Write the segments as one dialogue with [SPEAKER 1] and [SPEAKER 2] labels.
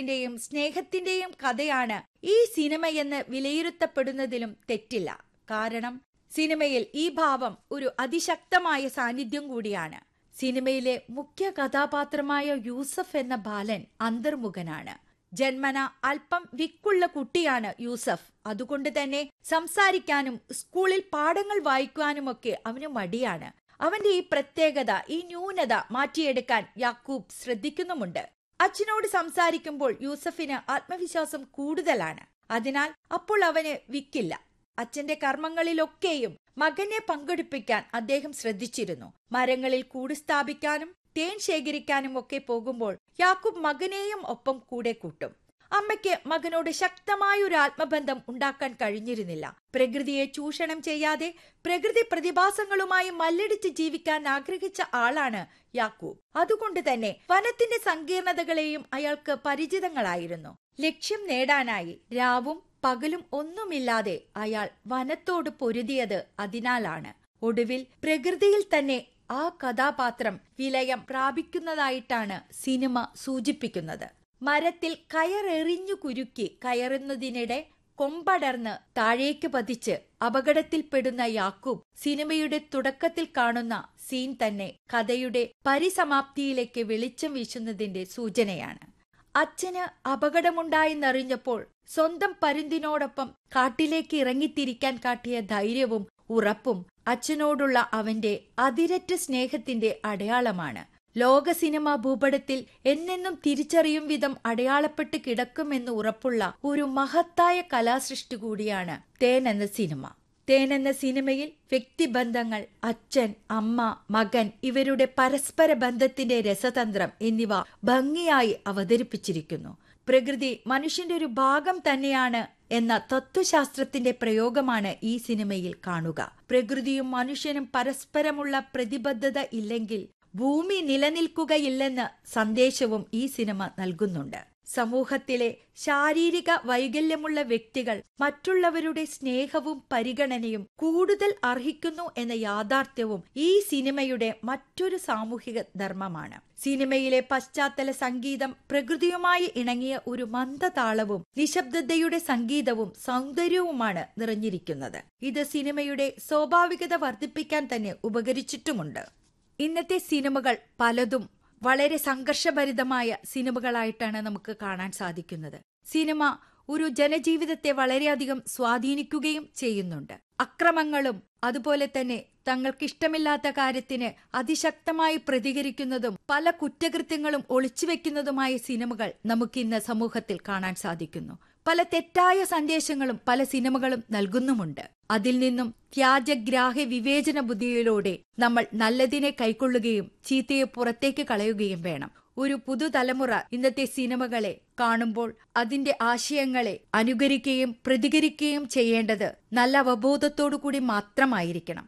[SPEAKER 1] ത്യാഗത്തിന്റെയും സ്നേഹത്തിന്റെയും കഥയാണ് ഈ സിനിമയെന്ന് വിലയിരുത്തപ്പെടുന്നതിലും തെറ്റില്ല കാരണം സിനിമയിൽ ഈ ഭാവം ഒരു അതിശക്തമായ സാന്നിധ്യം കൂടിയാണ് സിനിമയിലെ മുഖ്യ കഥാപാത്രമായ യൂസഫ് എന്ന ബാലൻ അന്തർമുഖനാണ് ജന്മന അല്പം വിക്കുള്ള കുട്ടിയാണ് യൂസഫ് അതുകൊണ്ട് തന്നെ സംസാരിക്കാനും സ്കൂളിൽ പാഠങ്ങൾ വായിക്കുവാനുമൊക്കെ അവന് മടിയാണ് അവന്റെ ഈ പ്രത്യേകത ഈ ന്യൂനത മാറ്റിയെടുക്കാൻ യാക്കൂബ് ശ്രദ്ധിക്കുന്നുമുണ്ട് അച്ഛനോട് സംസാരിക്കുമ്പോൾ യൂസഫിന് ആത്മവിശ്വാസം കൂടുതലാണ് അതിനാൽ അപ്പോൾ അവന് വിക്കില്ല അച്ഛന്റെ കർമ്മങ്ങളിലൊക്കെയും മകനെ പങ്കെടുപ്പിക്കാൻ അദ്ദേഹം ശ്രദ്ധിച്ചിരുന്നു മരങ്ങളിൽ കൂട് സ്ഥാപിക്കാനും തേൻ ശേഖരിക്കാനും ഒക്കെ പോകുമ്പോൾ യാക്കൂബ് മകനെയും ഒപ്പം കൂടെ കൂട്ടും അമ്മയ്ക്ക് മകനോട് ശക്തമായ ഒരു ആത്മബന്ധം ഉണ്ടാക്കാൻ കഴിഞ്ഞിരുന്നില്ല പ്രകൃതിയെ ചൂഷണം ചെയ്യാതെ പ്രകൃതി പ്രതിഭാസങ്ങളുമായി മല്ലടിച്ച് ജീവിക്കാൻ ആഗ്രഹിച്ച ആളാണ് യാക്കൂബ് അതുകൊണ്ട് തന്നെ വനത്തിന്റെ സങ്കീർണതകളെയും അയാൾക്ക് പരിചിതങ്ങളായിരുന്നു ലക്ഷ്യം നേടാനായി രാവും പകലും ഒന്നുമില്ലാതെ അയാൾ വനത്തോട് പൊരുതിയത് അതിനാലാണ് ഒടുവിൽ പ്രകൃതിയിൽ തന്നെ ആ കഥാപാത്രം വിലയം പ്രാപിക്കുന്നതായിട്ടാണ് സിനിമ സൂചിപ്പിക്കുന്നത് മരത്തിൽ കയറെറിഞ്ഞു കുരുക്കി കയറുന്നതിനിടെ കൊമ്പടർന്ന് താഴേക്ക് പതിച്ച് അപകടത്തിൽപ്പെടുന്ന യാക്കൂബ് സിനിമയുടെ തുടക്കത്തിൽ കാണുന്ന സീൻ തന്നെ കഥയുടെ പരിസമാപ്തിയിലേക്ക് വെളിച്ചം വീശുന്നതിന്റെ സൂചനയാണ് അച്ഛന് അപകടമുണ്ടായെന്നറിഞ്ഞപ്പോൾ സ്വന്തം പരുന്തിനോടൊപ്പം കാട്ടിലേക്ക് ഇറങ്ങിത്തിരിക്കാൻ കാട്ടിയ ധൈര്യവും ഉറപ്പും അച്ഛനോടുള്ള അവന്റെ അതിരറ്റ സ്നേഹത്തിന്റെ അടയാളമാണ് ലോക സിനിമാ ഭൂപടത്തിൽ എന്നെന്നും തിരിച്ചറിയും വിധം അടയാളപ്പെട്ട് കിടക്കുമെന്ന് ഉറപ്പുള്ള ഒരു മഹത്തായ കലാസൃഷ്ടി കൂടിയാണ് തേൻ എന്ന സിനിമ തേൻ എന്ന സിനിമയിൽ വ്യക്തിബന്ധങ്ങൾ അച്ഛൻ അമ്മ മകൻ ഇവരുടെ പരസ്പര ബന്ധത്തിന്റെ രസതന്ത്രം എന്നിവ ഭംഗിയായി അവതരിപ്പിച്ചിരിക്കുന്നു പ്രകൃതി മനുഷ്യന്റെ ഒരു ഭാഗം തന്നെയാണ് എന്ന തത്വശാസ്ത്രത്തിന്റെ പ്രയോഗമാണ് ഈ സിനിമയിൽ കാണുക പ്രകൃതിയും മനുഷ്യനും പരസ്പരമുള്ള പ്രതിബദ്ധത ഇല്ലെങ്കിൽ ഭൂമി നിലനിൽക്കുകയില്ലെന്ന സന്ദേശവും ഈ സിനിമ നൽകുന്നുണ്ട് സമൂഹത്തിലെ ശാരീരിക വൈകല്യമുള്ള വ്യക്തികൾ മറ്റുള്ളവരുടെ സ്നേഹവും പരിഗണനയും കൂടുതൽ അർഹിക്കുന്നു എന്ന യാഥാർത്ഥ്യവും ഈ സിനിമയുടെ മറ്റൊരു സാമൂഹിക ധർമ്മമാണ് സിനിമയിലെ പശ്ചാത്തല സംഗീതം പ്രകൃതിയുമായി ഇണങ്ങിയ ഒരു മന്ദതാളവും നിശബ്ദതയുടെ സംഗീതവും സൗന്ദര്യവുമാണ് നിറഞ്ഞിരിക്കുന്നത് ഇത് സിനിമയുടെ സ്വാഭാവികത വർദ്ധിപ്പിക്കാൻ തന്നെ ഉപകരിച്ചിട്ടുമുണ്ട് ഇന്നത്തെ സിനിമകൾ പലതും വളരെ സംഘർഷഭരിതമായ സിനിമകളായിട്ടാണ് നമുക്ക് കാണാൻ സാധിക്കുന്നത് സിനിമ ഒരു ജനജീവിതത്തെ വളരെയധികം സ്വാധീനിക്കുകയും ചെയ്യുന്നുണ്ട് അക്രമങ്ങളും അതുപോലെ തന്നെ തങ്ങൾക്കിഷ്ടമില്ലാത്ത കാര്യത്തിന് അതിശക്തമായി പ്രതികരിക്കുന്നതും പല കുറ്റകൃത്യങ്ങളും ഒളിച്ചുവെക്കുന്നതുമായ സിനിമകൾ നമുക്കിന്ന് സമൂഹത്തിൽ കാണാൻ സാധിക്കുന്നു പല തെറ്റായ സന്ദേശങ്ങളും പല സിനിമകളും നൽകുന്നുമുണ്ട് അതിൽ നിന്നും ത്യാജഗ്രാഹ്യ വിവേചന ബുദ്ധിയിലൂടെ നമ്മൾ നല്ലതിനെ കൈക്കൊള്ളുകയും ചീത്തയെ പുറത്തേക്ക് കളയുകയും വേണം ഒരു പുതുതലമുറ ഇന്നത്തെ സിനിമകളെ കാണുമ്പോൾ അതിന്റെ ആശയങ്ങളെ അനുകരിക്കുകയും പ്രതികരിക്കുകയും ചെയ്യേണ്ടത് നല്ല അവബോധത്തോടു കൂടി മാത്രമായിരിക്കണം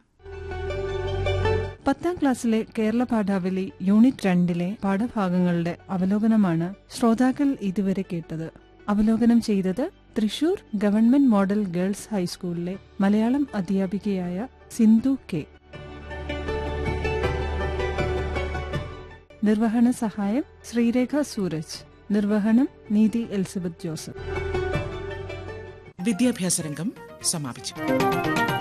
[SPEAKER 2] പത്താം ക്ലാസ്സിലെ കേരള പാഠാവലി യൂണിറ്റ് രണ്ടിലെ പാഠഭാഗങ്ങളുടെ അവലോകനമാണ് ശ്രോതാക്കൾ ഇതുവരെ കേട്ടത് അവലോകനം ചെയ്തത് തൃശൂർ ഗവൺമെന്റ് മോഡൽ ഗേൾസ് ഹൈസ്കൂളിലെ മലയാളം അധ്യാപികയായ സിന്ധു കെ നിർവഹണ സഹായം ശ്രീരേഖ സൂരജ് നിർവഹണം നീതി എലിസബത്ത് ജോസഫ്
[SPEAKER 3] വിദ്യാഭ്യാസ രംഗം സമാപിച്ചു